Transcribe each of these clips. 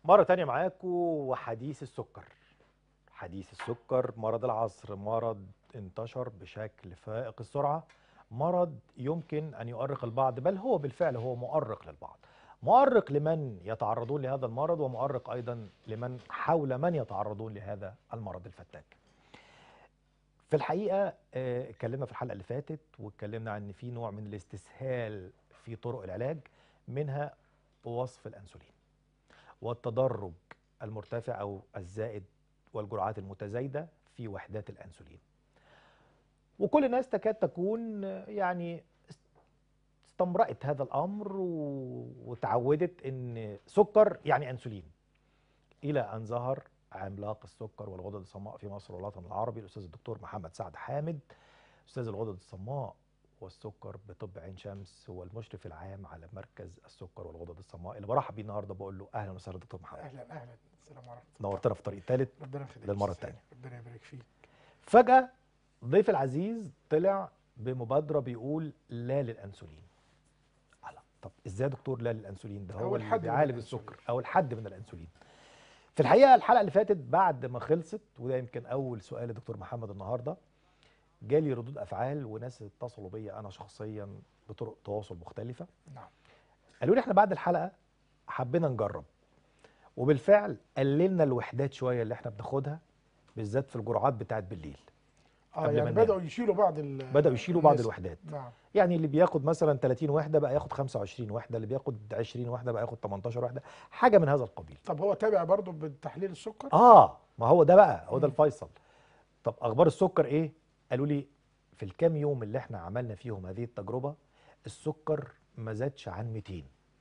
مرة تانية معاكم وحديث السكر حديث السكر مرض العصر مرض انتشر بشكل فائق السرعة مرض يمكن أن يؤرق البعض بل هو بالفعل هو مؤرق للبعض مؤرق لمن يتعرضون لهذا المرض ومؤرق أيضا لمن حول من يتعرضون لهذا المرض الفتاك في الحقيقة آه، اتكلمنا في الحلقة اللي فاتت واتكلمنا عن ان في نوع من الاستسهال في طرق العلاج منها وصف الأنسولين والتدرج المرتفع أو الزائد والجرعات المتزايدة في وحدات الأنسولين وكل الناس تكاد تكون آه، يعني استمرأت هذا الأمر و- وتعودت أن سكر يعني أنسولين إلى أن ظهر عملاق السكر والغدد الصماء في مصر والوطن العربي الأستاذ الدكتور محمد سعد حامد أستاذ الغدد الصماء والسكر بطب عين شمس هو المشرف العام على مركز السكر والغدد الصماء اللي برحب بيه النهارده بقول له أهلا وسهلا دكتور محمد اهلا اهلا السلام عليكم ورحمه الله نورتنا في طريق ثالث ربنا يخليك للمرة أستاذ التانية. ربنا يبارك فيك فجأة ضيف العزيز طلع بمبادرة بيقول لا للأنسولين على طب ازاي يا دكتور لا للأنسولين ده أو هو اللي الحد من بيعالج الأنسولين. السكر أو الحد من الأنسولين في الحقيقة الحلقة اللي فاتت بعد ما خلصت وده يمكن أول سؤال لدكتور محمد النهاردة جالي ردود أفعال وناس اتصلوا بيا أنا شخصيا بطرق تواصل مختلفة نعم قالوا لي احنا بعد الحلقة حبينا نجرب وبالفعل قللنا الوحدات شوية اللي احنا بناخدها بالذات في الجرعات بتاعت بالليل اه قبل ما يعني ننام. بداوا يشيلوا بعض ال بدأوا يشيلوا بعض الناس. الوحدات نعم يعني اللي بياخد مثلا 30 وحده بقى ياخد 25 وحده اللي بياخد 20 وحده بقى ياخد 18 وحده حاجه من هذا القبيل طب هو تابع برضه بالتحليل السكر اه ما هو ده بقى هو ده مم. الفيصل طب اخبار السكر ايه قالوا لي في الكام يوم اللي احنا عملنا فيهم هذه التجربه السكر ما زادش عن 200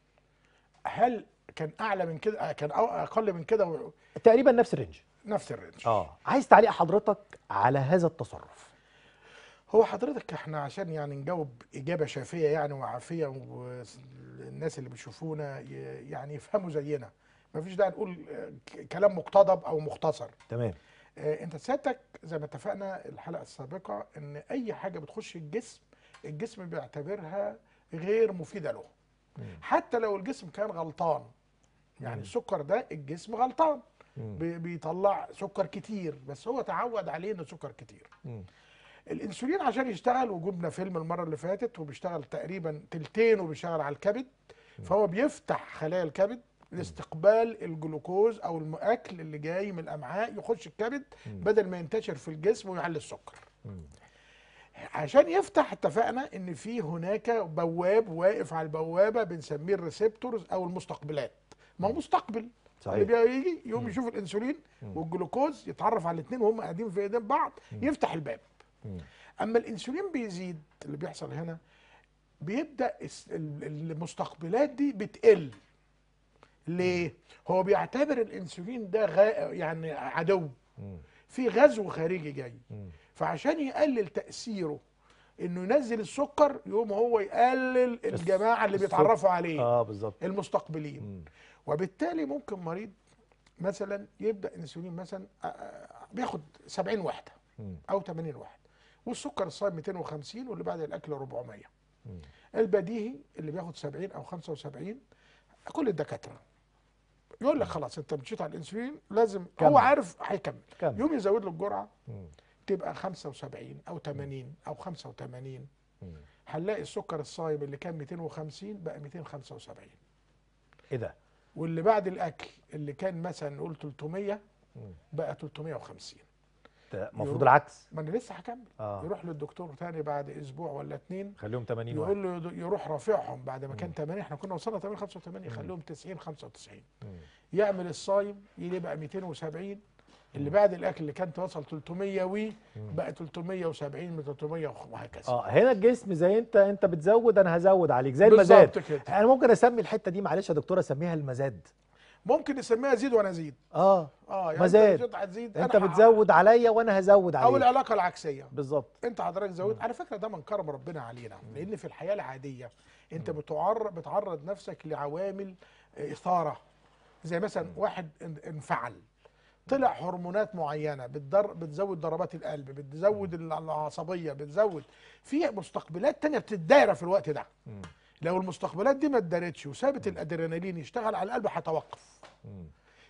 هل كان اعلى من كده آه، كان أو- اقل من كده و- تقريبا نفس الرينج نفس الرينج اه عايز تعليق حضرتك على هذا التصرف هو حضرتك احنا عشان يعني نجاوب اجابه شافيه يعني وعافيه والناس اللي بيشوفونا ي- يعني يفهموا زينا مفيش داعي نقول آه، ك- كلام مقتضب او مختصر تمام آه، انت سيادتك زي ما اتفقنا الحلقه السابقه ان اي حاجه بتخش الجسم الجسم بيعتبرها غير مفيده له مم. حتى لو الجسم كان غلطان يعني مم. السكر ده الجسم غلطان مم. بي- بيطلع سكر كتير بس هو تعود عليه انه سكر كتير مم. الانسولين عشان يشتغل وجبنا فيلم المره اللي فاتت وبيشتغل تقريبا تلتين وبيشتغل على الكبد فهو بيفتح خلايا الكبد لاستقبال الجلوكوز او الاكل اللي جاي من الامعاء يخش الكبد مم. بدل ما ينتشر في الجسم ويعلي السكر مم. عشان يفتح اتفقنا ان في هناك بواب واقف على البوابه بنسميه الريسبتورز او المستقبلات ما هو مستقبل اللي صحيح بيجي يقوم مم. يشوف الانسولين مم. والجلوكوز يتعرف على الاثنين وهم قاعدين في ايدين بعض مم. يفتح الباب مم. اما الانسولين بيزيد اللي بيحصل هنا بيبدا الس- ال- المستقبلات دي بتقل ليه هو بيعتبر الانسولين ده غا يعني عدو مم. في غزو خارجي جاي مم. فعشان يقلل تاثيره انه ينزل السكر يقوم هو يقلل الجماعه اللي السك- بيتعرفوا عليه اه بالظبط المستقبلين مم. وبالتالي ممكن مريض مثلا يبدا انسولين مثلا آه، آه، بياخد 70 وحده مم. او 80 واحد والسكر الصايم 250 واللي بعد الاكل 400 مم. البديهي اللي بياخد 70 او 75 كل الدكاتره يقول لك خلاص انت مشيت على الانسولين لازم كمل. هو عارف هيكمل كمل. يوم يزود له الجرعه مم. تبقى 75 او 80 او 85 مم. هنلاقي السكر الصايم اللي كان 250 بقى 275 ايه ده واللي بعد الاكل اللي كان مثلا نقول 300 مم. بقى 350 ده المفروض يروح- العكس ما انا لسه هكمل اه يروح للدكتور تاني بعد اسبوع ولا اتنين خليهم 80 واحد يقول له يد- يروح رافعهم بعد ما كان 80 احنا كنا وصلنا 80 85 يخليهم 90 95 مم. يعمل الصايم يجي بقى 270 اللي بعد الاكل اللي كانت وصل 300 وي بقى 370 من 300 وخ- وهكذا اه هنا الجسم زي انت انت بتزود انا هزود عليك زي المزاد بالظبط كده انا ممكن اسمي الحته دي معلش يا دكتور اسميها المزاد ممكن نسميها زيد وانا ازيد اه اه يعني مزاد. انت بتزيد هتزيد انت أنا ه- بتزود عليا وانا هزود او عليك العلاقه العكسيه بالظبط انت حضرتك زود على فكره ده من كرم ربنا علينا لان في الحياه العاديه انت بتعرض بتعرض نفسك لعوامل اثاره زي مثلا واحد ان- انفعل طلع هرمونات معينه بتدر بتزود ضربات القلب بتزود ال- العصبيه بتزود في مستقبلات تانية بتتداير في الوقت ده مم. لو المستقبلات دي ما اتدارتش وسابت الادرينالين يشتغل على القلب هيتوقف مم.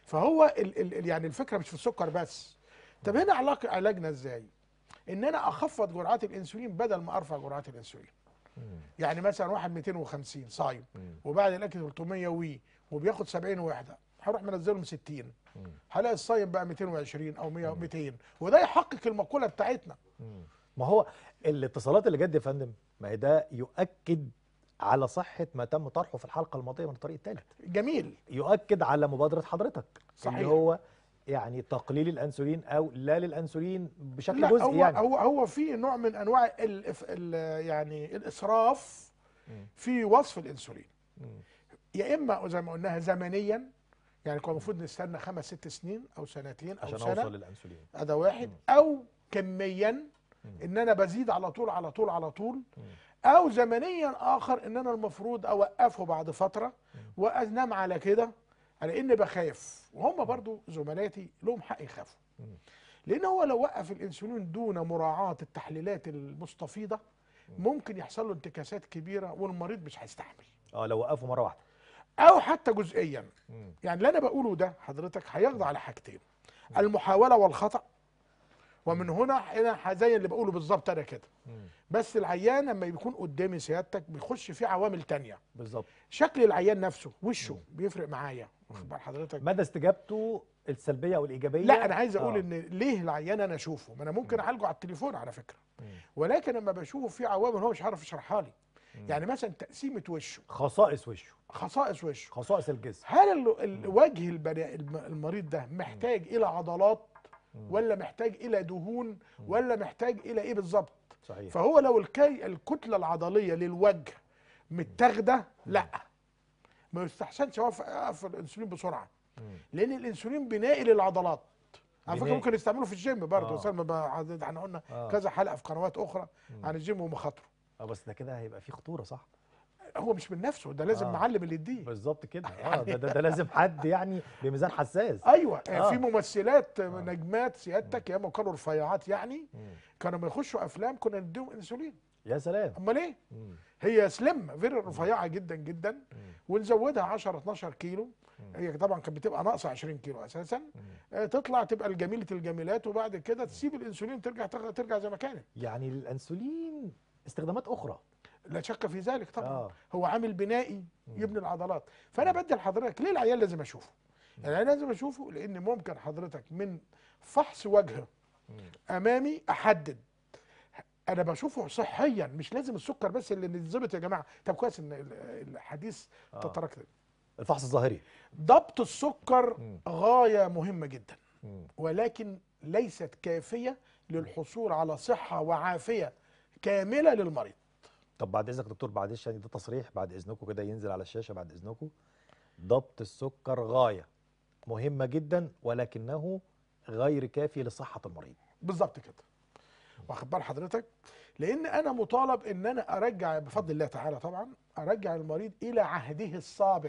فهو ال ال ال- يعني الفكره مش في السكر بس طب هنا علاقه علاجنا ازاي ان انا اخفض جرعات الانسولين بدل ما ارفع جرعات الانسولين يعني مثلا واحد 250 صايم وبعد الاكل 300 وي وبياخد 70 وحده هروح منزله من 60 هلاقي الصايم بقى 220 او 100 200 وده يحقق المقوله بتاعتنا ما هو الاتصالات اللي جت يا فندم ما هي ده يؤكد على صحة ما تم طرحه في الحلقة الماضية من الطريق الثالث جميل يؤكد على مبادرة حضرتك صحيح. اللي هو يعني تقليل الأنسولين أو لا للأنسولين بشكل لا جزئي هو يعني هو هو في نوع من انواع ال ال يعني الاسراف في وصف الانسولين يا اما زي ما قلناها زمنيا يعني كان المفروض نستنى خمس ست سنين او سنتين او عشان سنه أوصل للأنسولين هذا واحد او كميا ان انا بزيد على طول على طول على طول او زمنيا اخر ان انا المفروض اوقفه بعد فتره وانام على كده على اني بخاف وهم برضو زملاتي لهم حق يخافوا لان هو لو وقف الانسولين دون مراعاه التحليلات المستفيضه ممكن يحصل له انتكاسات كبيره والمريض مش هيستحمل اه لو وقفوا مرة واحدة او حتى جزئيا يعني اللي انا بقوله ده حضرتك هيخضع لحاجتين المحاوله والخطا ومن هنا هنا زي اللي بقوله بالظبط انا كده بس العيان لما بيكون قدامي سيادتك بيخش في عوامل تانية بالظبط شكل العيان نفسه وشه بيفرق معايا واخد بال حضرتك مدى استجابته السلبية أو الإيجابية لا انا عايز اقول آه. ان ليه العيان انا اشوفه ما انا ممكن اعالجه على التليفون على فكره ولكن لما بشوفه في عوامل هو مش عارف يشرحها لي يعني مثلا تقسيمه وشه خصائص وشه خصائص وشه خصائص الجسم هل ال- ال- وجه البني الم- المريض ده محتاج الى عضلات ولا محتاج الى دهون ولا محتاج الى ايه بالظبط صحيح فهو لو الكي الكتله العضليه للوجه متاخده لا ما يستحسنش اوقف أقف الانسولين بسرعه لان الانسولين بنائي للعضلات على فكره بنائي. ممكن يستعملوه في الجيم برضه آه. بس أنا ب- احنا قلنا آه. كذا حلقه في قنوات اخرى عن الجيم ومخاطره اه بس ده كده هيبقى فيه خطورة صح هو مش من نفسه ده لازم آه. معلم اللي يديه بالظبط كده اه ده, ده, ده لازم حد يعني بميزان حساس ايوه آه. في ممثلات نجمات سيادتك ياما كانوا رفيعات يعني مم. كانوا لما يخشوا افلام كنا نديهم انسولين يا سلام امال ايه مم. هي سليم فيري رفيعه جدا جدا مم. ونزودها 10 12 كيلو هي طبعا كانت بتبقى ناقصه 20 كيلو اساسا آه، تطلع تبقى الجميله الجميلات وبعد كده تسيب الانسولين ترجع ترجع زي ما كانت يعني الانسولين استخدامات اخرى لا شك في ذلك طبعا آه. هو عامل بنائي يبني العضلات فانا بدي لحضرتك ليه العيان لازم اشوفه يعني العيان لازم اشوفه لان ممكن حضرتك من فحص وجهه امامي احدد انا بشوفه صحيا مش لازم السكر بس اللي نتظبط يا جماعه طب كويس ان ال- الحديث آه. تطرق ده. الفحص الظاهري ضبط السكر مم. غايه مهمه جدا مم. ولكن ليست كافيه للحصول على صحه وعافيه كامله للمريض طب بعد اذنك دكتور بعد يعني ده تصريح بعد اذنكم كده ينزل على الشاشه بعد اذنكم ضبط السكر غايه مهمه جدا ولكنه غير كافي لصحه المريض بالظبط كده واخد بال حضرتك لان انا مطالب ان انا ارجع بفضل الله تعالى طبعا ارجع المريض الى عهده السابق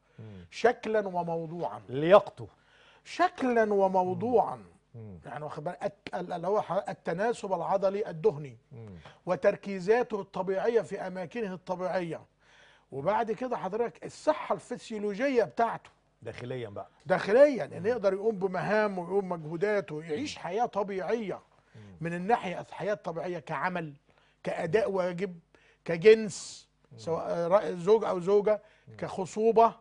شكلا وموضوعا لياقته شكلا وموضوعا مم. يعني واخد بالك الت- اللي هو ح- التناسب العضلي الدهني مم. وتركيزاته الطبيعيه في اماكنه الطبيعيه وبعد كده حضرتك الصحه الفسيولوجيه بتاعته داخليا بقى داخليا ان يقدر يقوم بمهامه ويقوم مجهوداته ويعيش حياه طبيعيه من الناحيه الحياه الطبيعيه كعمل كاداء واجب كجنس سواء رأي زوج او زوجه كخصوبه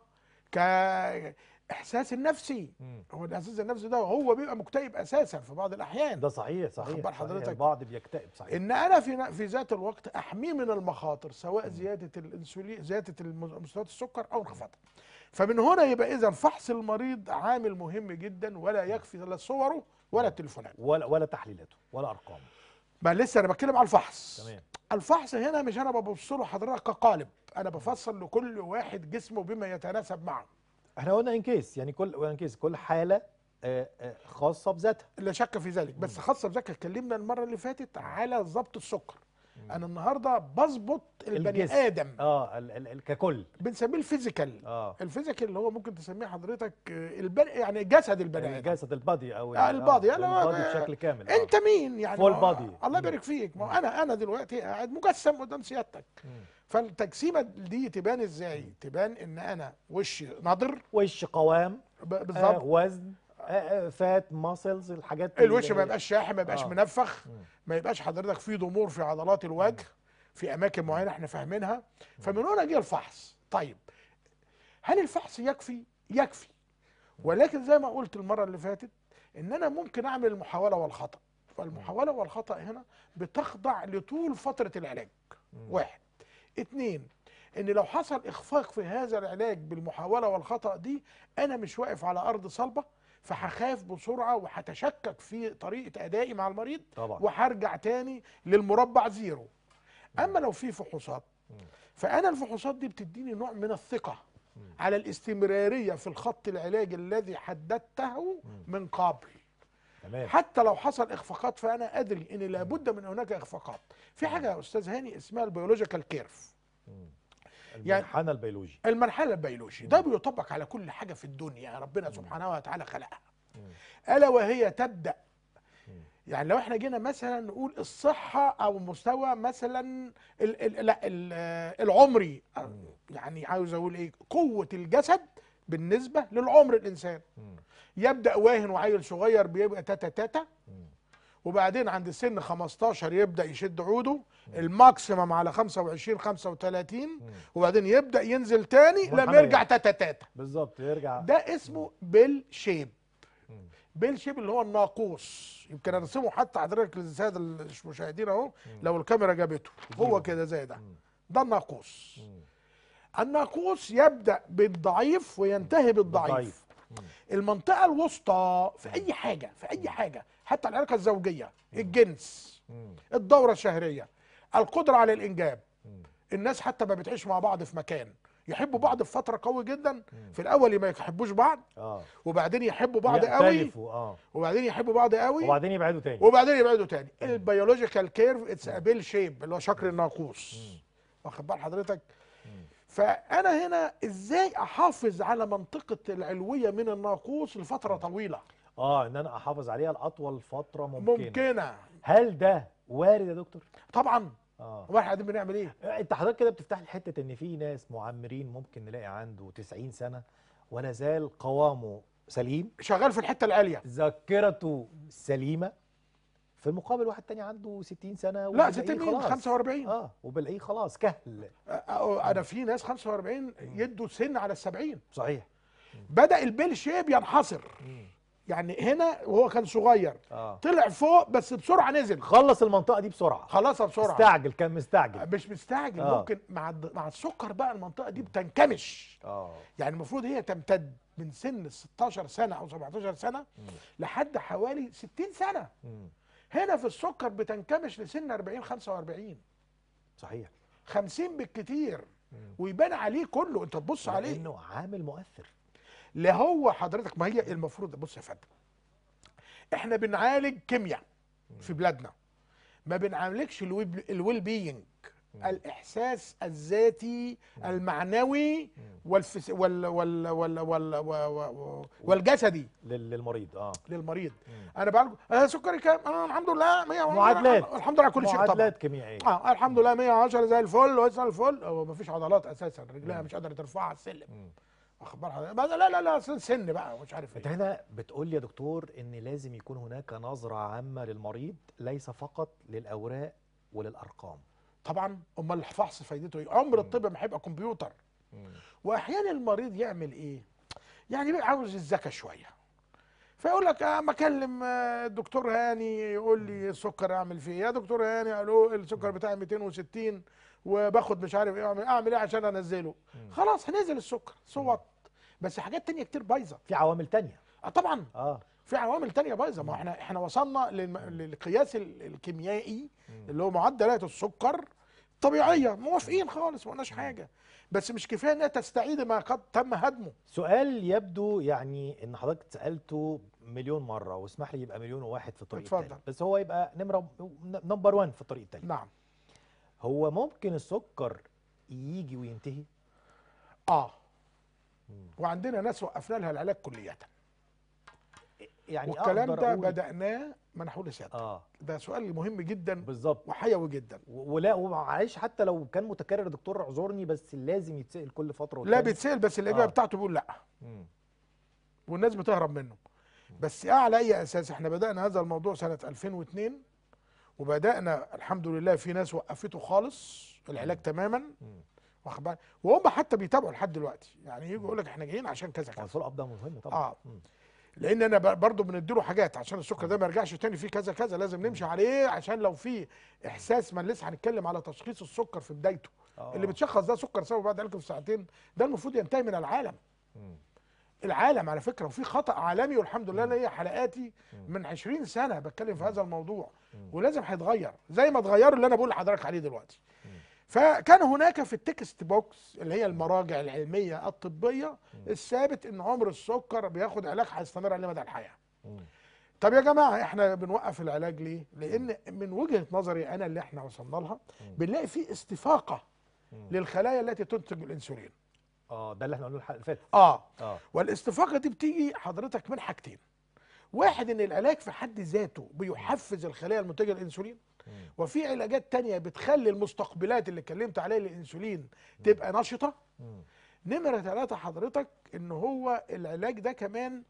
كاحساس النفسي مم. هو الاحساس النفسي ده هو بيبقى مكتئب اساسا في بعض الاحيان ده صحيح صحيح, واخد بال صحيح. حضرتك؟ البعض بيكتئب صحيح ان انا في في ذات الوقت احميه من المخاطر سواء زياده الانسولين زياده الم- مستويات السكر او انخفاضها فمن هنا يبقى اذا فحص المريض عامل مهم جدا ولا يكفي لا صوره ولا التليفونات ولا ولا تحليلاته ولا ارقامه ما لسه انا بتكلم على الفحص تمام الفحص هنا مش انا ببص له حضرتك كقالب انا بفصل لكل واحد جسمه بما يتناسب معه احنا قلنا ان كيس يعني كل ان كيس كل حاله آه، آه، خاصه بذاتها لا شك في ذلك بس خاصه بذلك اتكلمنا المره اللي فاتت على ضبط السكر انا النهارده بظبط البني الجسم. ادم اه ال ال ال ككل بنسميه الفيزيكال اه الفيزيكال اللي هو ممكن تسميه حضرتك آه، البني يعني جسد البني ادم جسد البادي او آه، البادي، آه لا، لا، البادي آه، بشكل كامل انت مين يعني Full ما هو- body. الله يبارك فيك ما هو انا انا دلوقتي قاعد مجسم قدام سيادتك مم. فالتجسيمه دي تبان ازاي تبان ان انا وشي نضر وش قوام ب- آه بالظبط وزن آه آه فات ماسلز الحاجات الوش اللي ما هي- يبقاش شاحم ما يبقاش آه. منفخ مم. ما يبقاش حضرتك فيه ضمور في عضلات الوجه في اماكن معينه احنا فاهمينها فمن هنا جه الفحص طيب هل الفحص يكفي يكفي ولكن زي ما قلت المره اللي فاتت ان انا ممكن اعمل المحاوله والخطا فالمحاوله والخطا هنا بتخضع لطول فتره العلاج واحد اتنين ان لو حصل اخفاق في هذا العلاج بالمحاوله والخطا دي انا مش واقف على ارض صلبه فهخاف بسرعه وهتشكك في طريقه ادائي مع المريض طبعا وهرجع تاني للمربع زيرو اما لو في فحوصات فانا الفحوصات دي بتديني نوع من الثقه على الاستمراريه في الخط العلاجي الذي حددته من قبل تمام حتى لو حصل اخفاقات فانا ادري ان لابد من هناك اخفاقات في حاجه يا استاذ هاني اسمها البيولوجيكال كيرف يعني- المنحنى البيولوجي المرحله البيولوجي ده بيطبق على كل حاجه في الدنيا ربنا سبحانه وتعالى خلقها الا وهي تبدا يعني لو احنا جينا مثلا نقول الصحه او مستوى مثلا ال ال لا ال العمري يعني عاوز اقول ايه قوه الجسد بالنسبه للعمر الانسان يبدا واهن وعيل صغير بيبقى تاتا تاتا وبعدين عند سن 15 يبدا يشد عوده الماكسيمم على 25 35 وبعدين يبدا ينزل تاني لما منحنى يرجع يعني. تاتا تاتا بالظبط يرجع ده اسمه بيل شيب بيل شيب اللي هو الناقوس يمكن ارسمه حتى حضرتك للساده المشاهدين اهو لو الكاميرا جابته هو كده زي ده ده الناقوس الناقوس يبدا بالضعيف وينتهي بالضعيف بالضعيف. المنطقه الوسطى في اي حاجه في اي حاجه حتى العلاقه الزوجيه الجنس الدوره الشهريه القدره على الانجاب الناس حتى ما بتعيش مع بعض في مكان يحبوا بعض في فتره قوي جدا في الاول ما يحبوش بعض اه وبعدين يحبوا بعض قوي يختلفوا، اه وبعدين يحبوا بعض قوي وبعدين يبعدوا تاني وبعدين يبعدوا تاني البيولوجيكال كيرف اتس بيل شيب اللي هو شكل الناقوس واخد بال حضرتك فانا هنا ازاي احافظ على منطقه العلويه من الناقوس لفتره طويله اه ان انا احافظ عليها لاطول فتره ممكنه ممكنه هل ده وارد يا دكتور طبعا اه واحنا قاعدين بنعمل ايه انت حضرتك كده بتفتح لي حته ان في ناس معمرين ممكن نلاقي عنده 90 سنه ولا زال قوامه سليم شغال في الحته العاليه ذاكرته سليمه في المقابل واحد تاني عنده 60 سنه لا وبنلاقيه 60 خلاص 45 اه وبلاقيه خلاص كهل أ- أ- انا في ناس 45 يدوا سن على السبعين صحيح بدا البيل شيب ينحصر يعني هنا وهو كان صغير اه طلع فوق بس بسرعه نزل خلص المنطقه دي بسرعه خلصها بسرعه استعجل كان مستعجل مش مستعجل آه. ممكن مع الد- مع السكر بقى المنطقه دي بتنكمش اه يعني المفروض هي تمتد من سن 16 سنه او 17 سنه لحد حوالي 60 سنه مم. هنا في السكر بتنكمش لسن 40 45 صحيح 50 بالكتير ويبان عليه كله انت تبص عليه لانه عامل مؤثر لا هو حضرتك ما هي المفروض بص يا فندم احنا بنعالج كيمياء في بلادنا ما بنعالجش الويب- الويل بينج الاحساس الذاتي المعنوي والفس وال وال وال وال وال والجسدي لل- للمريض اه للمريض انا بعالجه آه سكري كام آه الحمد لله 100 معادلات. الحمد لله كل شيء طبعا معادلات كيميائيه اه الحمد لله 110 زي الفل وزي الفل هو مفيش عضلات اساسا رجلها مش قادره ترفعها على السلم واخد بال حضرتك بس لا لا لا أصل سن بقى ومش عارف انت ايه هنا بتقول لي يا دكتور ان لازم يكون هناك نظره عامه للمريض ليس فقط للاوراق وللارقام طبعا امال الفحص فايدته ايه عمر الطب ما هيبقى كمبيوتر واحيانا المريض يعمل ايه يعني بيبقى عاوز الذكاء شويه فيقول لك اه ما اكلم آه، الدكتور هاني يقول لي السكر اعمل فيه إيه؟ يا دكتور هاني الو السكر بتاعي 260 وباخد مش عارف ايه اعمل اعمل ايه عشان انزله خلاص هنزل السكر صوت بس حاجات تانية كتير بايظه في عوامل تانية اه طبعا اه في عوامل تانية بايظه ما احنا احنا وصلنا للم- للقياس ال- الكيميائي اللي هو معدلات السكر طبيعيه موافقين خالص ما قلناش حاجه بس مش كفايه انها تستعيد ما قد تم هدمه سؤال يبدو يعني ان حضرتك سالته مليون مره واسمح لي يبقى مليون وواحد في الطريق اتفضل. التاني بس هو يبقى نمره نمبر 1 في الطريق التاني نعم هو ممكن السكر يجي وينتهي اه وعندنا ناس وقفنا لها العلاج كليا يعني والكلام أقدر ده أقول- بدأناه منحول لسيادتك اه ده سؤال مهم جدا بالظبط وحيوي جدا و- ولا ومعلش حتى لو كان متكرر يا دكتور اعذرني بس لازم يتسال كل فتره لا والتانية. بيتسال بس الاجابه آه. بتاعته بيقول لا مم. والناس بتهرب منه بس على اي اساس احنا بدانا هذا الموضوع سنه 2002 وبدانا الحمد لله في ناس وقفته خالص العلاج تماما مم. واخد بالك وهم حتى بيتابعوا لحد دلوقتي يعني يجوا يقول لك احنا جايين عشان كذا كذا الفول اب ده مهم طبعا اه مم. لان انا ب- برضو بنديله حاجات عشان السكر ده ما يرجعش تاني فيه كذا كذا لازم نمشي عليه عشان لو في احساس ما لسه هنتكلم على تشخيص السكر في بدايته آه. اللي بتشخص ده سكر سبب بعد علاج في ساعتين ده المفروض ينتهي من العالم مم. العالم على فكره وفي خطا عالمي والحمد لله ليا حلقاتي من 20 سنه بتكلم في هذا الموضوع ولازم هيتغير زي ما اتغيروا اللي انا بقول لحضرتك عليه دلوقتي فكان هناك في التكست بوكس اللي هي المراجع العلميه الطبيه الثابت ان عمر السكر بياخد علاج هيستمر عليه مدى الحياه مم. طب يا جماعه احنا بنوقف العلاج ليه لان من وجهه نظري انا اللي احنا وصلنا لها بنلاقي في استفاقه للخلايا التي تنتج الانسولين اه ده اللي احنا قلنا الحلقه اللي فاتت اه اه والاستفاقه دي بتيجي حضرتك من حاجتين واحد ان العلاج في حد ذاته بيحفز الخلايا المنتجه للانسولين وفي علاجات تانية بتخلي المستقبلات اللي اتكلمت عليها للانسولين تبقى نشطه مم. نمره ثلاثة حضرتك ان هو العلاج ده كمان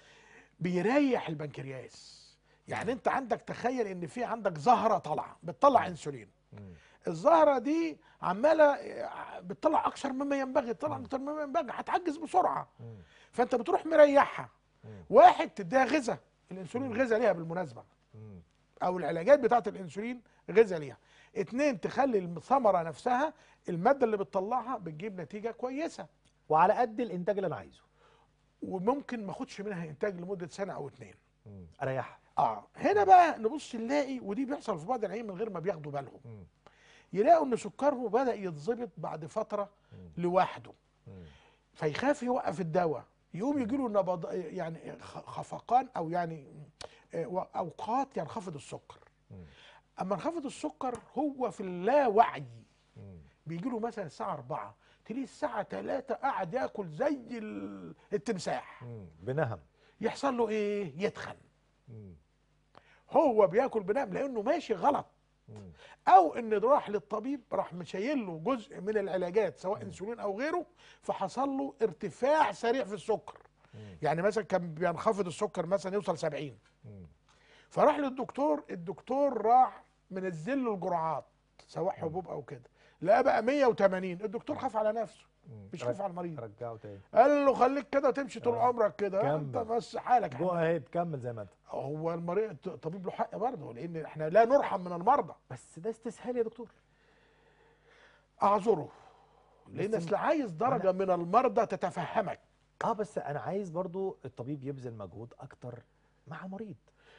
بيريح البنكرياس يعني انت عندك تخيل ان في عندك زهره طالعه بتطلع انسولين مم. الزهره دي عماله بتطلع اكثر مما ينبغي تطلع اكثر مما ينبغي هتعجز بسرعه مم. فانت بتروح مريحها مم. واحد تديها غذاء الانسولين غذاء ليها بالمناسبه مم. او العلاجات بتاعه الانسولين غذاء ليها اتنين تخلي الثمره نفسها الماده اللي بتطلعها بتجيب نتيجه كويسه وعلى قد الانتاج اللي انا عايزه وممكن ما اخدش منها انتاج لمده سنه او اتنين مم. اريح اه هنا بقى نبص نلاقي ودي بيحصل في بعض العيان من غير ما بياخدوا بالهم مم. يلاقوا ان سكرهم بدا يتظبط بعد فتره لوحده مم. فيخاف يوقف الدواء يقوم يجي له نبض يعني خ- خفقان او يعني آه، و- اوقات ينخفض السكر مم. اما انخفض السكر هو في اللاوعي مم. بيجي له مثلا الساعه 4 تلاقيه الساعه 3 قاعد ياكل زي ال- التمساح مم. بنهم يحصل له ايه يتخن مم. هو بياكل بنام لانه ماشي غلط مم. او ان راح للطبيب راح مشايل له جزء من العلاجات سواء انسولين او غيره فحصل له ارتفاع سريع في السكر مم. يعني مثلا كان بينخفض السكر مثلا يوصل 70 مم. فراح للدكتور الدكتور راح منزل له الجرعات سواء حبوب او كده لقى بقى 180 الدكتور خاف على نفسه مم. مش خاف على المريض رجعه تاني قال له خليك كده تمشي طول آه. عمرك كده انت كمل. بس حالك جو اهيد كمل زي ما انت هو المريض الطبيب له حق برضه لان احنا لا نرحم من المرضى بس ده استسهال يا دكتور اعذره لان بس اصل عايز درجه من المرضى تتفهمك اه بس انا عايز برضو الطبيب يبذل مجهود اكتر مع المريض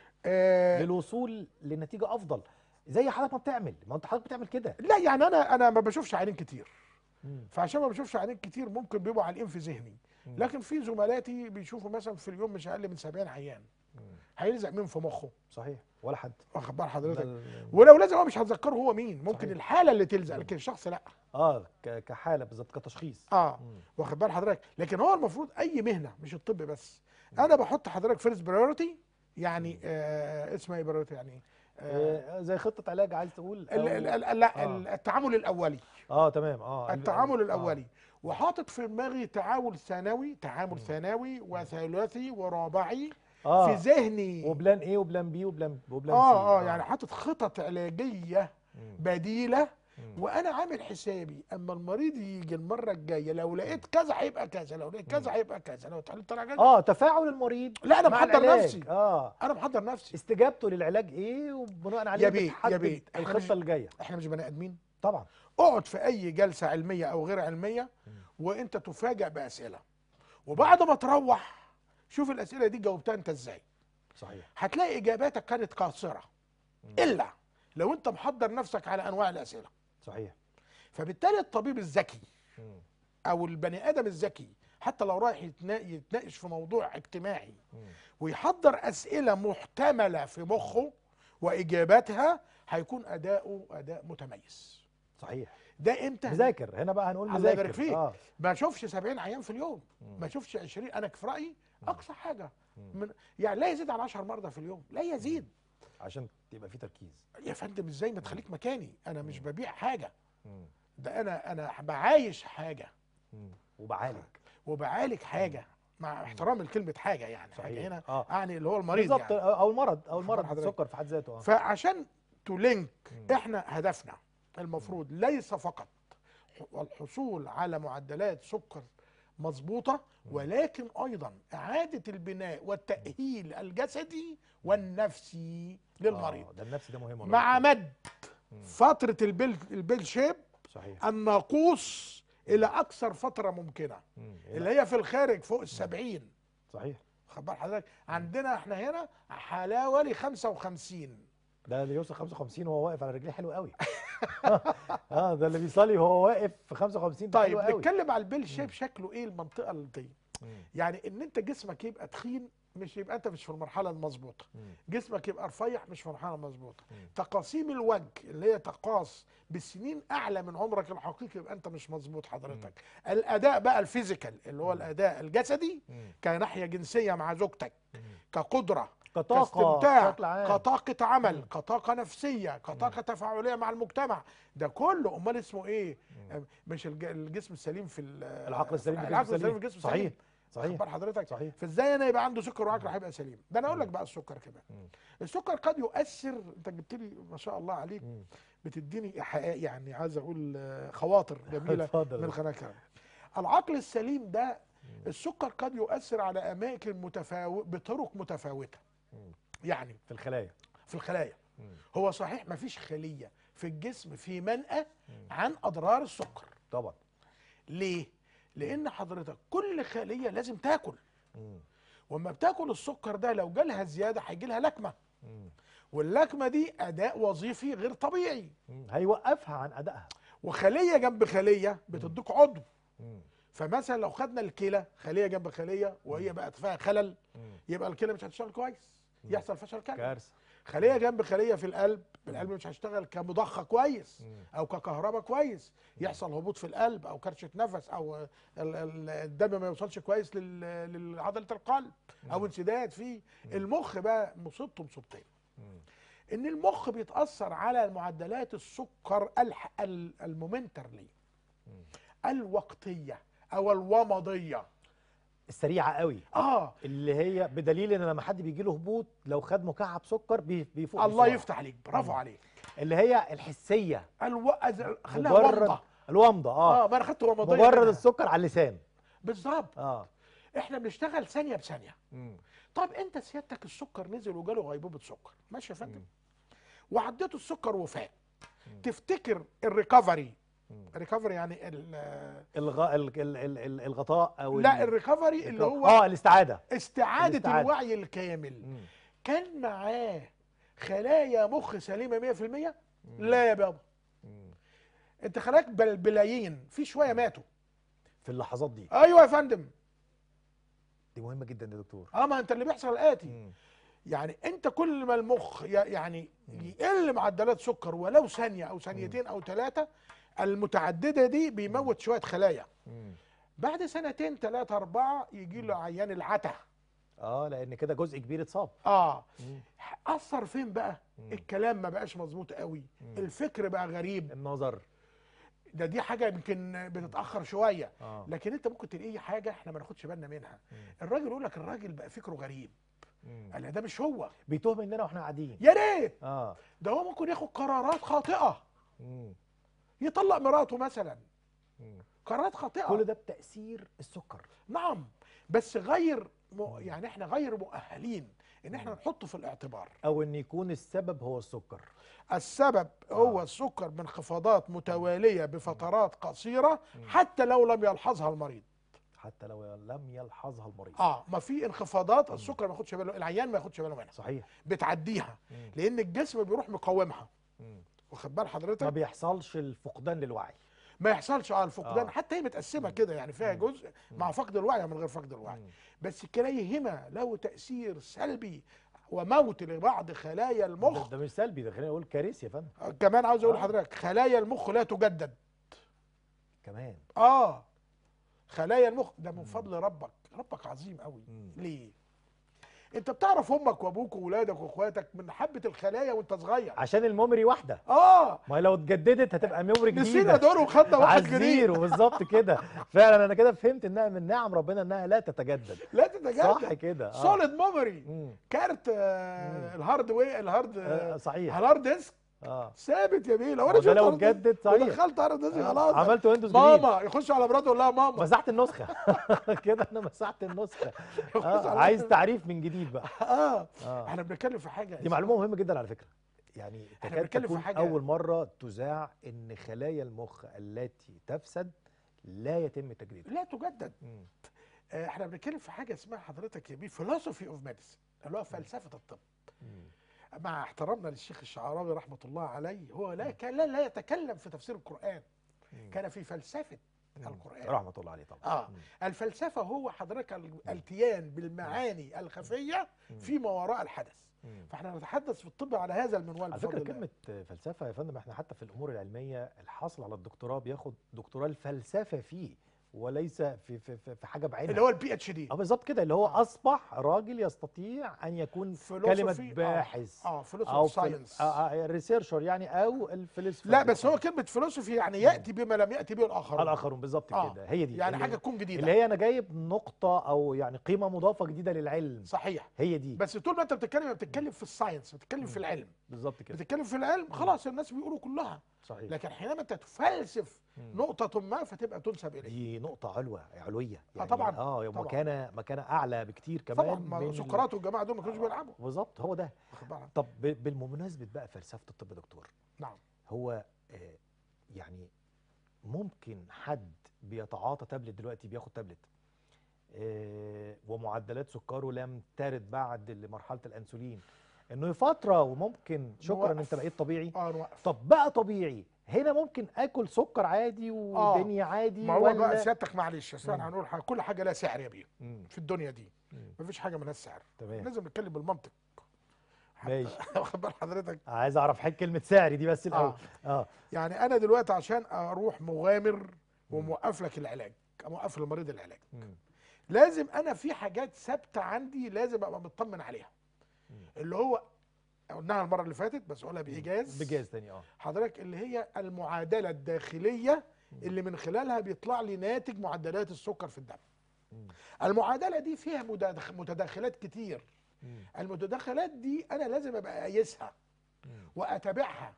آه للوصول لنتيجه افضل زي حضرتك ما بتعمل ما انت حضرتك بتعمل كده لا يعني انا انا ما بشوفش عينين كتير مم. فعشان ما بشوفش عينين كتير ممكن بيبقوا عالقين في ذهني لكن في زملاتي بيشوفوا مثلا في اليوم مش اقل من 70 عيان مم. هيلزق مين في مخه صحيح ولا حد واخد بال ده حضرتك ال- ولو لازم هو مش هتذكره هو مين ممكن صحيح. الحاله اللي تلزق لكن الشخص لا اه ك- كحاله بالظبط كتشخيص اه مم. واخد بال حضرتك لكن هو المفروض اي مهنه مش الطب بس انا بحط حضرتك فيرست برايورتي يعني آه اسمها ايه برايورتي يعني إيه؟ آه آه زي خطه علاج عايز تقول ال- أو- ال- ال- لا آه. ال- التعامل الاولي اه تمام اه ال- التعامل آه. الاولي وحاطط في دماغي تعامل ثانوي تعامل ثانوي وثلاثي ورابعي اه في ذهني وبلان ايه وبلان بي وبلان وبلان اه اه سي يعني حاطط خطط علاجيه مم. بديله مم. وانا عامل حسابي اما المريض يجي المره الجايه لو لقيت كذا هيبقى كذا لو لقيت كذا هيبقى كذا لو طلع كذا اه تفاعل المريض لا انا مع محضر العلاج. نفسي اه انا محضر نفسي استجابته للعلاج ايه وبناء عليه يا بيه، يا بتحدد بيه، إحنا مش- الخطه الجايه احنا مش بني ادمين طبعا اقعد في اي جلسه علميه او غير علميه وانت تفاجأ باسئله وبعد ما تروح شوف الاسئله دي جاوبتها انت ازاي صحيح هتلاقي اجاباتك كانت قاصره الا لو انت محضر نفسك على انواع الاسئله صحيح فبالتالي الطبيب الذكي مم. او البني ادم الذكي حتى لو رايح يتنا- يتناقش في موضوع اجتماعي مم. ويحضر اسئله محتمله في مخه واجاباتها هيكون اداؤه اداء متميز صحيح ده امتى مذاكر هنا بقى هنقول الله مذاكر يبارك فيك. اه ما اشوفش 70 عيان في اليوم مم. ما اشوفش 20 انا في رايي اقصى حاجه مم. من يعني لا يزيد عن 10 مرضى في اليوم لا يزيد عشان يبقى في تركيز يا فندم ازاي ما تخليك مكاني انا مش ببيع حاجه مم. ده انا انا بعايش حاجه مم. وبعالج وبعالج حاجه مع احترامي لكلمه حاجه يعني حاجه صحيح. هنا اه يعني اللي هو المريض بالظبط يعني او المرض او خبر المرض حضرتك. السكر في حد ذاته اه فعشان تلينك مم. احنا هدفنا المفروض ليس فقط ح- الحصول على معدلات سكر مظبوطه ولكن ايضا اعاده البناء والتاهيل الجسدي والنفسي للمريض آه، ده النفس ده مهم والله. مع مد مم. فتره البيل البيل شيب صحيح الناقوس الى اكثر فتره ممكنه مم. اللي هي في الخارج فوق السبعين صحيح خد بال حضرتك عندنا احنا هنا حوالي 55 ده اللي يوصل 55 وهو واقف على رجليه حلو قوي اه ده اللي بيصلي وهو واقف في 55 ده طيب حلو قوي نتكلم على البيل شيب شكله ايه المنطقه دي مم. يعني ان انت جسمك يبقى تخين مش يبقى انت مش في المرحله المظبوطه مم. جسمك يبقى رفيع مش في المرحله المظبوطه مم. تقاسيم الوجه اللي هي تقاس بالسنين اعلى من عمرك الحقيقي يبقى انت مش مظبوط حضرتك الاداء بقى الفيزيكال اللي هو الاداء الجسدي مم. كناحيه جنسيه مع زوجتك مم. كقدره كطاقة كاستمتاع بشكل عام كطاقة عمل مم. كطاقة نفسية كطاقة تفاعلية مع المجتمع ده كله امال اسمه ايه مم. مش الج- الجسم السليم في ال- العقل السليم في العقل الجسم السليم في السليم الجسم صحيح السليم صحيح اخبار حضرتك صحيح فازاي انا يبقى عنده سكر وعقله هيبقى سليم ده انا اقول لك مم. بقى السكر كمان مم. السكر قد يؤثر انت جبت لي ما شاء الله عليك مم. بتديني إيحاء يعني عايز اقول آه، خواطر جميله اتفضل. من خلال كلامك العقل السليم ده مم. السكر قد يؤثر على اماكن متفاوت بطرق متفاوته مم. يعني في الخلايا في الخلايا مم. هو صحيح ما فيش خليه في الجسم في منأى مم. عن اضرار السكر طبعا ليه لان حضرتك كل خليه لازم تاكل مم. واما بتاكل السكر ده لو جالها زياده هيجي لها لكمه مم. واللكمه دي اداء وظيفي غير طبيعي مم. هيوقفها عن ادائها وخليه جنب خليه بتديك عضو مم. فمثلا لو خدنا الكلى خليه جنب خليه وهي بقت فيها خلل مم. يبقى الكلى مش هتشتغل كويس يحصل فشل كلوي كارثه خليه جنب خليه في القلب القلب مش هيشتغل كمضخه كويس مم. او ككهرباء كويس يحصل هبوط في القلب او كرشه نفس او ال- ال- الدم ما يوصلش كويس لل- لعضله القلب او انسداد فيه المخ بقى مصيبته مصيبتين مم. ان المخ بيتاثر على معدلات السكر الح- ال- المومنترلي مم. الوقتيه او الومضيه السريعه قوي اه اللي هي بدليل ان لما حد بيجي له هبوط لو خد مكعب سكر بي- بيفوق الله بسرعة. يفتح عليك برافو مم. عليك اللي هي الحسيه الو... أز- خليها مجرد ومضه الومضه اه, اه ما انا خدت ومضيه مجرد منها. السكر على اللسان بالظبط اه احنا بنشتغل ثانيه بثانيه مم. طب انت سيادتك السكر نزل وجاله غيبوبه سكر ماشي يا فندم مم. وعديته السكر وفاق مم. تفتكر الريكفري مم. الريكفري يعني ال الغ... ال... ال... ال... ال- الغطاء او لا ال... الريكفري اللي هو اه الاستعاده استعاده الاستعادة. الوعي الكامل مم. كان معاه خلايا مخ سليمه 100% مم. لا يا بابا مم. انت خلاك بل- بلايين في شويه ماتوا في اللحظات دي ايوه يا فندم دي مهمه جدا يا دكتور اه ما انت اللي بيحصل الاتي مم. يعني انت كل ما المخ ي- يعني مم. يقل معدلات سكر ولو ثانيه او ثانيتين او ثلاثه المتعدده دي بيموت شويه خلايا مم. بعد سنتين ثلاثه اربعه يجي له عيان العته اه لان كده جزء كبير اتصاب اه مم. اثر فين بقى مم. الكلام ما بقاش مظبوط قوي مم. الفكر بقى غريب النظر ده دي حاجه يمكن بتتاخر شويه اه لكن انت ممكن تلاقي حاجه احنا ما ناخدش بالنا منها مم. الراجل يقول لك الراجل بقى فكره غريب مم. قال ده مش هو بيتوه مننا واحنا قاعدين يا ريت اه ده هو ممكن ياخد قرارات خاطئه مم. يطلق مراته مثلا مم. قرارات خاطئه كل ده بتاثير السكر نعم بس غير م... يعني احنا غير مؤهلين ان احنا نحطه في الاعتبار او ان يكون السبب هو السكر السبب هو آه. السكر بانخفاضات متواليه بفترات قصيره حتى لو لم يلحظها المريض حتى لو لم يلحظها المريض اه ما في انخفاضات السكر ما ياخدش باله العيان ما ياخدش باله منها صحيح بتعديها مم. لان الجسم بيروح مقاومها مم. واخد بال ما حضرتك بيحصلش الفقدان للوعي ما يحصلش اه الفقدان آه. حتى هي متقسمه كده يعني فيها مم. جزء مع فقد الوعي ومن غير فقد الوعي مم. بس كليهما له تاثير سلبي وموت لبعض خلايا ده, المخ ده مش سلبي ده خلينا نقول كارثي يا فندم آه، كمان عاوز اقول آه. لحضرتك خلايا المخ لا تجدد كمان اه خلايا المخ ده من فضل ربك ربك عظيم قوي مم. ليه انت بتعرف امك وابوك واولادك واخواتك من حبه الخلايا وانت صغير عشان الميموري واحده اه ما هي لو اتجددت هتبقى ميموري جديده نسينا دور وخدنا واحد على جديد الزيرو بالظبط كده فعلا انا كده فهمت انها من نعم ربنا انها لا تتجدد لا تتجدد صح كده اه سوليد ميموري مم. كارت آه الهارد وي الهارد آه، آه صحيح الهارد ديسك اه ثابت يا بيه لو هو انا ده شفت لو هارد ديسك اتجدد صحيح ودخلت هارد ديسك آه، خلاص عملت ويندوز جديد ماما يخش على مراته يقول لها ماما مسحت النسخه كده انا مسحت النسخه يخش آه. على عايز تعريف من جديد بقى اه اه احنا بنتكلم في حاجه دي معلومه مهمه جدا على فكره يعني إحنا تكاد بنتكلم في تكون حاجة- اول مره تذاع ان خلايا المخ التي تفسد لا يتم تجديدها لا تجدد مم. آه، احنا بنتكلم في حاجه اسمها حضرتك يا بيه فيلوسفي اوف ميديسن اللي هو فلسفه الطب مم. مع احترامنا للشيخ الشعراوي رحمه الله عليه هو لا كان لا, لا يتكلم في تفسير القران مم. كان في فلسفه مم. القرآن. رحمه الله عليه طبعا اه مم. الفلسفه هو حضرتك الالتيان بالمعاني الخفيه مم. فيما وراء الحدث مم. فاحنا نتحدث في الطب على هذا المنوال على بفضل فكره الله. كلمه فلسفه يا فندم احنا حتى في الامور العلميه الحاصل على الدكتوراه بياخد دكتوراه الفلسفه فيه وليس في في في, في حاجه بعينها اللي هو البي اتش دي اه بالظبط كده اللي هو آه. اصبح راجل يستطيع ان يكون فيلوسوفي، كلمه آه. باحث اه فيلوسفي او اوف ساينس ريسيرشر يعني او الفلسفه لا بس هو كلمه فيلوسفي يعني ياتي بما لم ياتي به الاخرون الاخرون بالظبط آه. كده هي دي يعني اللي- حاجه تكون جديده اللي هي انا جايب نقطه او يعني قيمه مضافه جديده للعلم صحيح هي دي بس طول ما انت بتتكلم بتتكلم في الساينس بتتكلم في العلم بالظبط كده بتتكلم في العلم خلاص الناس بيقولوا كلها صحيح لكن حينما انت تفلسف مم. نقطة ما فتبقى تنسب إليه دي نقطة علوة علوية يعني طبعاً، اه طبعاً. مكانة مكانة أعلى بكتير كمان طبعا ما من ال- سقراط والجماعة دول ما كانوش بيلعبوا بالظبط هو ده واخد بالك؟ طب ب- بالمناسبة بقى فلسفة الطب يا دكتور نعم هو آه يعني ممكن حد بيتعاطى تابلت دلوقتي بياخد تابلت آه ومعدلات سكره لم ترد بعد لمرحلة الأنسولين إنه فترة وممكن شكرا نوقف. أنت بقيت طبيعي اه نوقف طب بقى طبيعي هنا ممكن آكل سكر عادي ودنيا عادي ما هو ولا بقى سيادتك معلش أصل مم. احنا هنقول حاجة كل حاجة لها سعر يا بيه مم. في الدنيا دي مم. مفيش حاجة مالهاش سعر تمام لازم نتكلم بالمنطق حتى- ماشي واخد بال حضرتك عايز اعرف حاجه كلمه سعري دي بس الاول اه اه يعني انا دلوقتي عشان اروح مغامر وموقف لك العلاج موقف للمريض العلاج مم. لازم انا في حاجات ثابته عندي لازم ابقى مطمن عليها مم. اللي هو قلناها المره اللي فاتت بس اقولها بايجاز بجاز تاني اه حضرتك اللي هي المعادله الداخليه اللي من خلالها بيطلع لي ناتج معدلات السكر في الدم مم. المعادله دي فيها مداخ- متداخلات كتير مم. المتداخلات دي انا لازم ابقى قايسها مم. واتابعها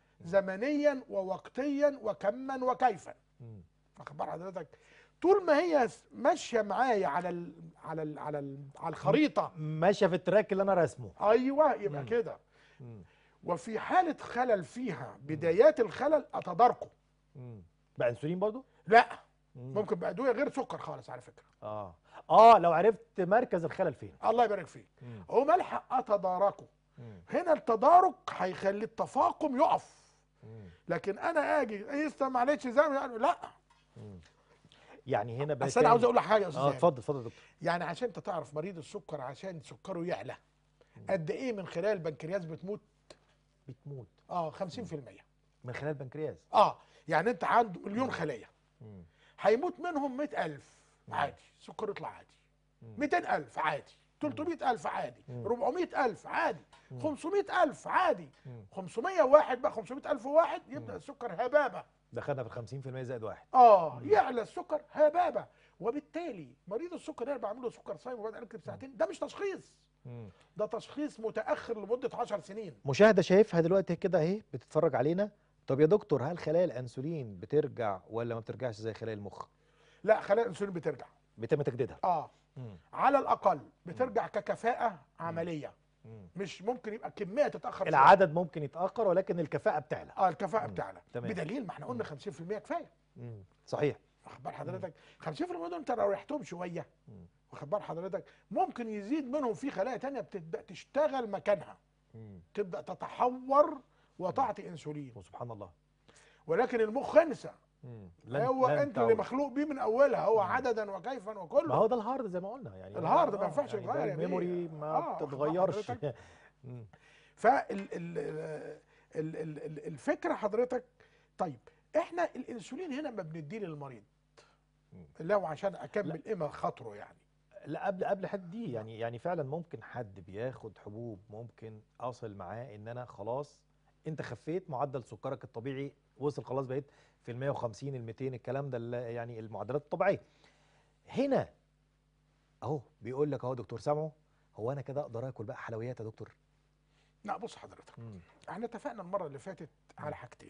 زمنيا ووقتيا وكما وكيفا مم. واخد بال حضرتك طول ما هي ماشيه معايا على ال على ال على ال على الخريطه ماشيه في التراك اللي انا راسمه ايوه يبقى مم. كده مم. وفي حاله خلل فيها بدايات الخلل اتداركه مم. بقى انسولين برضو لا مم. ممكن بادويه غير سكر خالص على فكره اه اه لو عرفت مركز الخلل فين الله يبارك فيك مم. هو ملحق اتداركه مم. هنا التدارك هيخلي التفاقم يقف مم. لكن انا اجي ايه استنى معلش زي ما يعني لا مم. يعني هنا بقى بس انا عاوز اقول لك حاجه يا استاذ اه زاهد. اتفضل اتفضل يا دكتور يعني عشان انت تعرف مريض السكر عشان سكره يعلى قد ايه من خلال البنكرياس بتموت بتموت اه 50% من خلال البنكرياس اه يعني انت عنده مليون خليه مم. هيموت منهم 100000 مم. عادي سكر يطلع عادي مم. 200000 عادي 300000 عادي مم. 400000 عادي مم. 500000 عادي مم. 501 بقى 500000 واحد يبدا السكر هبابه دخلنا في ال 50% زائد واحد اه يعلى السكر هبابه وبالتالي مريض السكر اللي انا بعمل له سكر صايم وبعد اكل بساعتين ده مش تشخيص مم. ده تشخيص متاخر لمده 10 سنين مشاهده شايفها دلوقتي كده اهي بتتفرج علينا طب يا دكتور هل خلايا الانسولين بترجع ولا ما بترجعش زي خلايا المخ لا خلايا الانسولين بترجع بيتم تجديدها اه مم. على الاقل بترجع ككفاءه عمليه مم. مش ممكن يبقى كميه تتاخر شوية. العدد ممكن يتاخر ولكن الكفاءه بتعلى اه الكفاءه مم. بتاعنا تمام. بدليل ما احنا قلنا 50% كفايه مم. صحيح واخد بال حضرتك 50% دول انت لو ريحتهم شويه مم. واخد بال حضرتك ممكن يزيد منهم في خلايا تانية بتبدا تشتغل مكانها مم. تبدا تتحور وتعطي انسولين وسبحان الله ولكن المخ انسى مم. لن- هو لن انت اللي تعود. مخلوق بيه من اولها هو مم. عددا وكيفا ما وكله هو ده الهارد زي ما قلنا يعني الهارد ما آه، ينفعش يعني ده يتغير يا بيه. الميموري ما آه، واخد بال بتتغيرش حضرتك؟ مم. فال ال ال ال ال الفكره حضرتك طيب احنا الانسولين هنا ما بنديه للمريض مم. اللي هو عشان اكمل ايه خاطره يعني لا قبل قبل حد دي يعني يعني فعلا ممكن حد بياخد حبوب ممكن اصل معاه ان انا خلاص انت خفيت معدل سكرك الطبيعي وصل خلاص بقيت في ال 150 ال 200 الكلام ده اللي- يعني المعدلات الطبيعيه هنا اهو بيقول لك اهو دكتور سامعه هو انا كده اقدر اكل بقى حلويات يا دكتور لا بص حضرتك مم. احنا اتفقنا المره اللي فاتت على حاجتين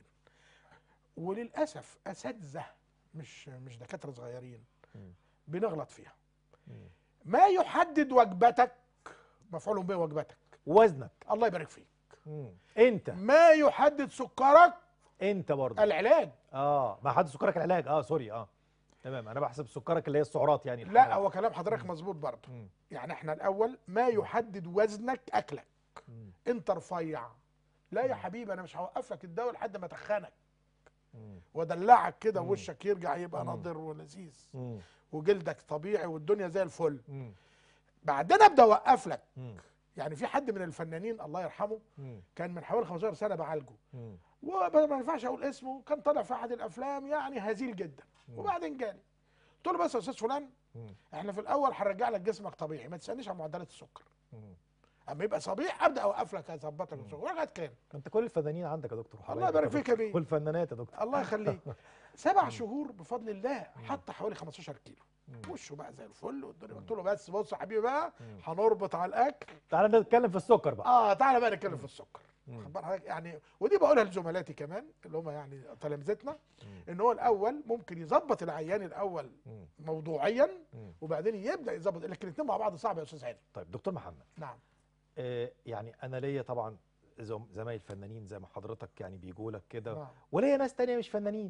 وللاسف اساتذه مش مش دكاتره صغيرين مم. بنغلط فيها مم. ما يحدد وجبتك مفعول به وجبتك وزنك الله يبارك فيك مم. انت ما يحدد سكرك انت برضه العلاج اه ما حد سكرك العلاج اه سوري اه تمام انا بحسب سكرك اللي هي السعرات يعني لا الحرارة. هو كلام حضرتك مظبوط برضه مم. يعني احنا الاول ما يحدد وزنك اكلك مم. انت رفيع لا يا حبيبي انا مش هوقف لك الدواء لحد ما اتخنك مم. وادلعك كده مم. وشك يرجع يبقى مم. نضر ولذيذ مم. وجلدك طبيعي والدنيا زي الفل مم. بعدين ابدا اوقف لك مم. يعني في حد من الفنانين الله يرحمه مم. كان من حوالي 15 سنه بعالجه مم. وما ينفعش اقول اسمه كان طالع في احد الافلام يعني هزيل جدا مم. وبعدين جالي قلت له بس يا استاذ فلان مم. احنا في الاول هنرجع لك جسمك طبيعي ما تسالنيش عن معدلات السكر مم. اما يبقى صبيح ابدا اوقف لك اظبط لك السكر ولغايه كام انت كل الفنانين عندك يا دكتور الله يبارك فيك يا بيه والفنانات يا دكتور الله يخليك سبع شهور بفضل الله حط حوالي 15 كيلو مم. وشه بقى زي الفل والدنيا قلت له بس بص يا حبيبي بقى مم. هنربط على الاكل تعالى نتكلم في السكر بقى اه تعالى بقى نتكلم في السكر مم. واخد بال حضرتك يعني ودي بقولها لزملاتي كمان اللي هم يعني تلامذتنا مم. ان هو الاول ممكن يظبط العيان الاول مم. موضوعيا مم. وبعدين يبدا يظبط لكن الاثنين مع بعض صعب يا استاذ هاني طيب دكتور محمد نعم آه يعني انا ليا طبعا زم- زمايل فنانين زي ما حضرتك يعني بيجوا لك كده نعم وليا ناس تانية مش فنانين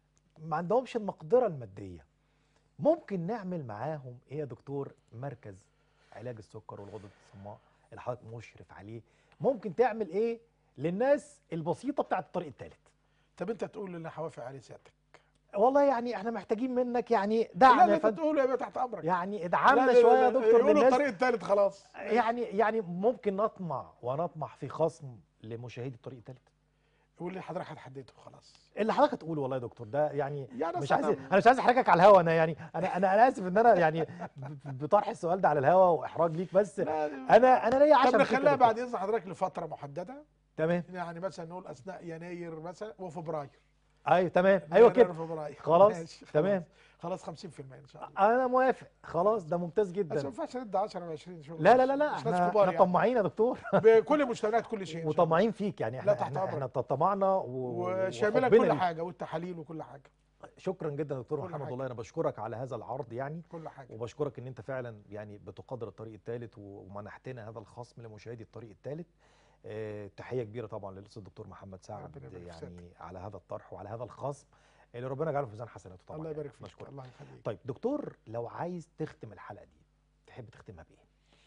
ما عندهمش المقدرة المادية ممكن نعمل معاهم ايه يا دكتور مركز علاج السكر والغدد الصماء اللي حضرتك مشرف عليه ممكن تعمل ايه للناس البسيطة بتاعت الطريق الثالث طب انت تقول اللي هوافق عليه سيادتك والله يعني احنا محتاجين منك يعني لا دعم لا يا انت فندم تقول يبقى تحت امرك يعني لا، ادعمنا لا، شوية يا لا، دكتور يقولوا للناس الطريق الثالث خلاص يعني يعني ممكن نطمع ونطمح في خصم لمشاهدي الطريق الثالث يقول لي حضرتك هتحدده خلاص اللي حضرتك هتقوله والله يا دكتور ده يعني يعني مش أصل عايز أنا- انا مش عايز احرجك على الهوا انا يعني انا انا انا اسف ان انا يعني ب- بطرح السؤال ده على الهوا واحراج ليك بس لا انا انا ليا عشم طب فيك يا نخليها دكتور. بعد اذن حضرتك لفتره محدده تمام يعني مثلا نقول اثناء يناير مثلا وفبراير ايوه تمام ايوه يناير كده وفبراير خلاص، ماشي، تمام. خلاص 50% ان شاء الله انا موافق خلاص ده ممتاز بس ما جدا ينفعش ندي 10 و20 شغل لا لا لا لا مش ناس احنا كبار احنا يعني طماعين يا دكتور بكل مستويات كل شيء إن شاء الله. وطماعين فيك يعني احنا لا، تحت احنا, أمرك. احنا طمعنا و- وشامله وحبنا كل ليك. حاجه والتحاليل وكل حاجه شكرا جدا يا دكتور كل محمد حاجة. والله انا بشكرك على هذا العرض يعني كل حاجه وبشكرك ان انت فعلا يعني بتقدر الطريق الثالث ومنحتنا هذا الخصم لمشاهدي الطريق الثالث آه، تحيه كبيره طبعا للاستاذ الدكتور محمد سعد ربنا يبارك في يعني على هذا الطرح وعلى هذا الخصم اللي ربنا يجعله في ميزان حسناته طبعا الله يعني. يبارك فيك بشكرك الله يخليك طيب دكتور لو عايز تختم الحلقه دي تحب تختمها بايه؟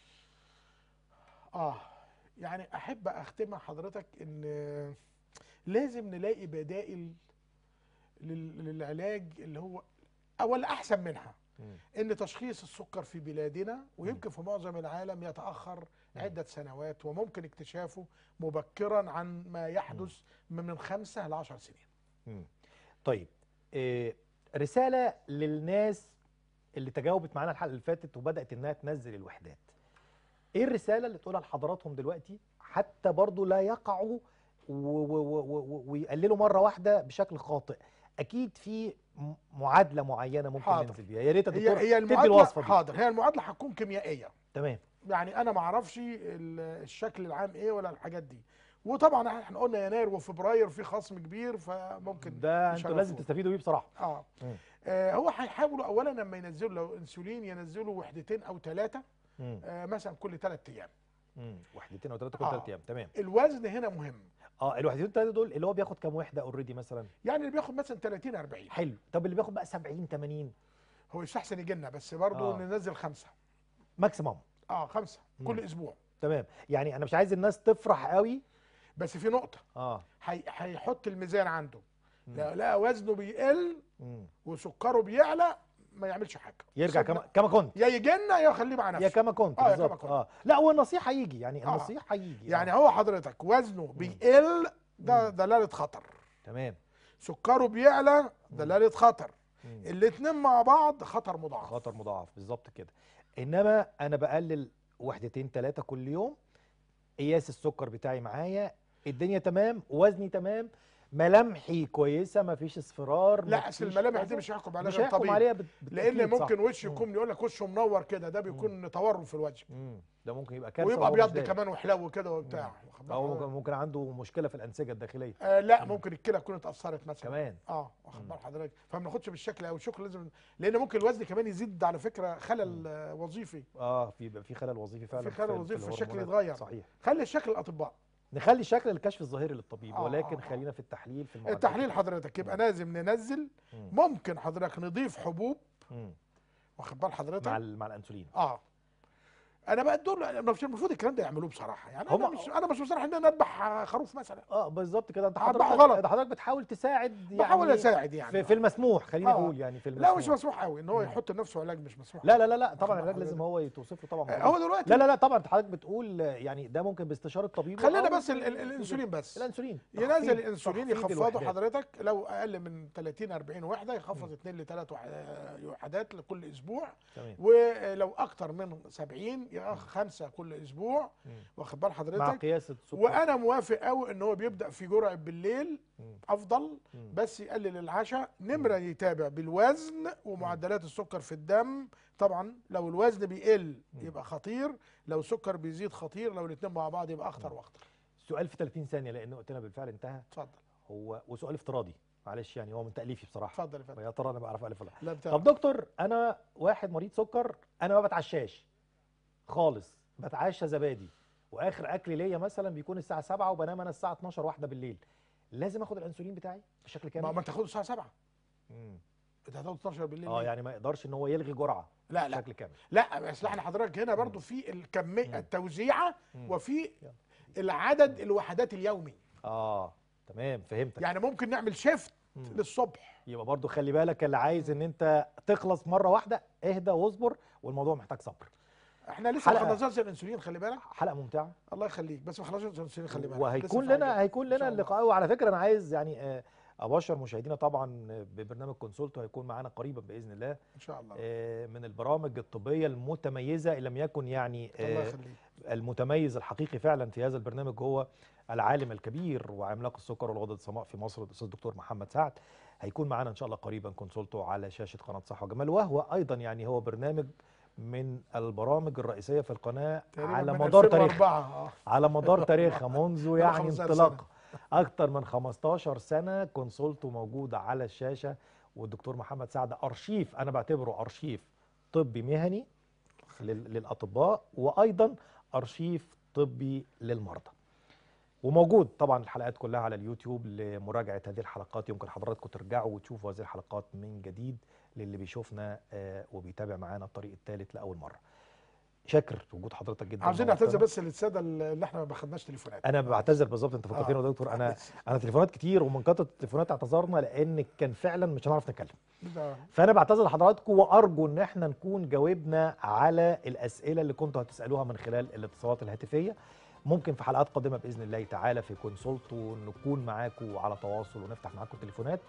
اه يعني احب اختمها حضرتك ان لازم نلاقي بدائل لل- للعلاج اللي هو او الاحسن منها ان تشخيص السكر في بلادنا ويمكن في معظم العالم يتاخر عده سنوات وممكن اكتشافه مبكرا عن ما يحدث من خمسة ل 10 سنين مم. طيب آه، رساله للناس اللي تجاوبت معانا الحلقه اللي فاتت وبدات انها تنزل الوحدات ايه الرساله اللي تقولها لحضراتهم دلوقتي حتى برضو لا يقعوا و- و- و- و- ويقللوا مره واحده بشكل خاطئ اكيد في م- معادله معينه ممكن حاضر. ننزل بيها يا ريت يا هي دكتور هي تدي المعادله الوصفه دي حاضر هي المعادله هتكون كيميائيه تمام يعني انا ما اعرفش ال- الشكل العام ايه ولا الحاجات دي وطبعا احنا قلنا يناير وفبراير في خصم كبير فممكن ده انتوا لازم يشرفونا. تستفيدوا بيه بصراحه اه مم. آه، هو هيحاولوا اولا لما ينزلوا لو انسولين ينزلوا وحدتين او ثلاثه مم. آه مثلا كل ثلاث ايام مم. وحدتين او ثلاثه كل آه. ثلاث ايام تمام الوزن هنا مهم اه الوحدتين الثلاثه دول اللي هو بياخد كام وحده اوريدي مثلا يعني اللي بياخد مثلا 30 40 حلو طب اللي بياخد بقى 70 80 هو يستحسن يجي لنا بس برضه آه. ننزل خمسه ماكسيمم اه خمسه مم. كل اسبوع تمام يعني انا مش عايز الناس تفرح قوي بس في نقطه اه هي- هيحط الميزان عنده مم. لو لقى وزنه بيقل مم. وسكره بيعلى ما يعملش حاجه يرجع سيبنا- كما كما كنت يا يجي لنا يا خليه مع يا نفسه كما كنت آه، يا كما بالظبط كنت. اه لا والنصيحه يجي يعني آه. النصيحه يجي يعني آه. هو حضرتك وزنه بيقل ده دلاله خطر تمام سكره بيعلى دلاله خطر مم. الاتنين مع بعض خطر مضاعف خطر مضاعف بالظبط كده انما انا بقلل وحدتين ثلاثه كل يوم قياس السكر بتاعي معايا الدنيا تمام وزني تمام ملامحي كويسه مفيش اصفرار لا اصل مفيش الملامح دي كذا. مش هيحكم عليها مش غير هيحكم طبيب عليها بت- لان بالتأكيد صح. ممكن وش مم. يكون يقول لك وشه منور كده ده بيكون تورم في الوجه مم. ده ممكن يبقى كارثه ويبقى وهو مش ابيض داري. كمان وحلو كده وبتاع واخد بالك؟ او ممكن ممكن عنده مشكله في الانسجه الداخليه آه لا ممكن الكلى تكون اتاثرت مثلا كمان اه واخد مم. بال حضرتك فما ناخدش بالشكل او الشكل لازم لان ممكن الوزن كمان يزيد على فكره خلل آه، وظيفي اه في يبقى في خلل وظيفي فعلا في خلل ال- وظيفي في الشكل الهرمونات. يتغير. صحيح خلي الشكل الاطباء نخلي شكل الكشف الظاهري للطبيب آه، ولكن آه، آه. خلينا في التحليل في المعدات التحليل حضرتك يبقى لازم ننزل مم. ممكن حضرتك نضيف حبوب مم. واخد بال حضرتك مع ال- مع الانسولين اه انا بقى دول مش المفروض الكلام ده يعملوه بصراحه يعني انا هم- مش انا مش مصالح ان انا اذبح خروف مثلا اه بالظبط كده انت هذبحه حضرتك غلط. ده حضرتك بتحاول تساعد يعني بحاول اساعد يعني في, في المسموح خلينا آه. نقول يعني في لا المسموح مش مسموح قوي ان هو مم. يحط لنفسه علاج مش مسموح لا لا لا لا طبعا واخد العلاج بال لازم هو يتوصف له طبعا آه، هو دلوقتي لا لا لا طبعا انت حضرتك بتقول آه، يعني ده ممكن باستشاره الطبيب خلينا أو بس ال- ال- الانسولين بس الانسولين ينزل تخفيض- الانسولين تخفيض يخفضه الوحدات. حضرتك لو اقل من 30 40 وحده يخفض 2 ل 3 وحدات لكل اسبوع تمام ولو اكتر من 70 يبقى خمسه كل اسبوع مم. واخد بال مع حضرتك قياس السكر وانا موافق قوي ان هو بيبدا في جرعه بالليل مم. افضل مم. بس يقلل العشاء نمره يتابع بالوزن ومعدلات السكر في الدم طبعا لو الوزن بيقل يبقى خطير لو السكر بيزيد خطير لو الاثنين مع بعض يبقى اخطر واخطر سؤال في 30 ثانيه لان وقتنا بالفعل انتهى اتفضل هو وسؤال افتراضي معلش يعني هو من تاليفي بصراحه اتفضل يا فندم فيا ترى انا بعرف الف ولا لا لا بتاع طب دكتور انا واحد مريض سكر انا ما بتعشاش خالص بتعشى زبادي واخر اكل ليا مثلا بيكون الساعه 7 وبنام انا الساعه 12 واحده بالليل لازم اخد الانسولين بتاعي بشكل ما كامل ما انت تاخده الساعه 7 مم. انت هتاخده 12 بالليل اه ليه؟ يعني ما يقدرش ان هو يلغي جرعه لا لا بشكل كامل لا بس احنا حضرتك هنا برضو في الكميه مم. التوزيعه مم. وفي يلا. العدد الوحدات اليومي اه تمام فهمتك يعني ممكن نعمل شيفت مم. للصبح يبقى برضو خلي بالك اللي عايز ان انت تخلص مره واحده اهدى واصبر والموضوع محتاج صبر احنا لسه ما حلقة. خلصناش الانسولين خلي بالك حلقه ممتعه الله يخليك بس ما خلصناش الانسولين خلي بالك وهيكون لسه في لنا حاجة. هيكون إن شاء لنا الله. اللقاء وعلى فكره انا عايز يعني آه، ابشر مشاهدينا طبعا ببرنامج كونسولتو هيكون معانا قريبا باذن الله ان شاء الله آه، من البرامج الطبيه المتميزه ان لم يكن يعني الله آه، يخليك المتميز الحقيقي فعلا في هذا البرنامج هو العالم الكبير وعملاق السكر والغدد الصماء في مصر الاستاذ الدكتور محمد سعد هيكون معانا ان شاء الله قريبا كونسولتو على شاشه قناه صحه وجمال وهو ايضا يعني هو برنامج من البرامج الرئيسيه في القناه تقريبا على من مدار تاريخ 2004 اه على مدار تاريخها منذ يعني 15 انطلاق اكتر من 15 سنه كونسولته موجوده على الشاشه والدكتور محمد سعد ارشيف انا بعتبره ارشيف طبي مهني لل- للاطباء وايضا ارشيف طبي للمرضى وموجود طبعا الحلقات كلها على اليوتيوب لمراجعه هذه الحلقات يمكن حضراتكم ترجعوا وتشوفوا هذه الحلقات من جديد للي بيشوفنا آه، وبيتابع معانا الطريق الثالث لاول مره شاكر وجود حضرتك جدا عاوزين نورتنا. نعتذر بس للساده اللي احنا ما خدناش تليفونات انا بعتذر بالظبط انت فكرتني آه. يا دكتور انا معلش. انا تليفونات كتير ومن كتر التليفونات اعتذرنا لان كان فعلا مش هنعرف نتكلم ده- فانا بعتذر لحضراتكم وارجو ان احنا نكون جاوبنا على الاسئله اللي كنتوا هتسالوها من خلال الاتصالات الهاتفيه ممكن في حلقات قادمه باذن الله تعالى في كونسولتو نكون معاكم على تواصل ونفتح معاكم التليفونات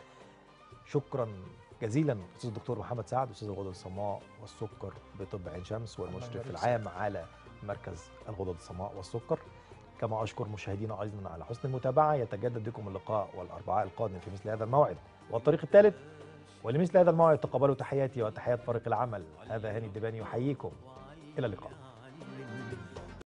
شكرا جزيلا استاذ الدكتور محمد سعد استاذ الغدد الصماء والسكر بطب عين شمس والمشرف يبارك العام على مركز الغدد الصماء والسكر كما اشكر مشاهدينا ايضا على حسن المتابعه يتجدد بكم اللقاء والاربعاء القادم في مثل هذا الموعد والطريق الثالث ولمثل هذا الموعد تقبلوا تحياتي وتحيات فريق العمل هذا هاني الدباني يحييكم الى اللقاء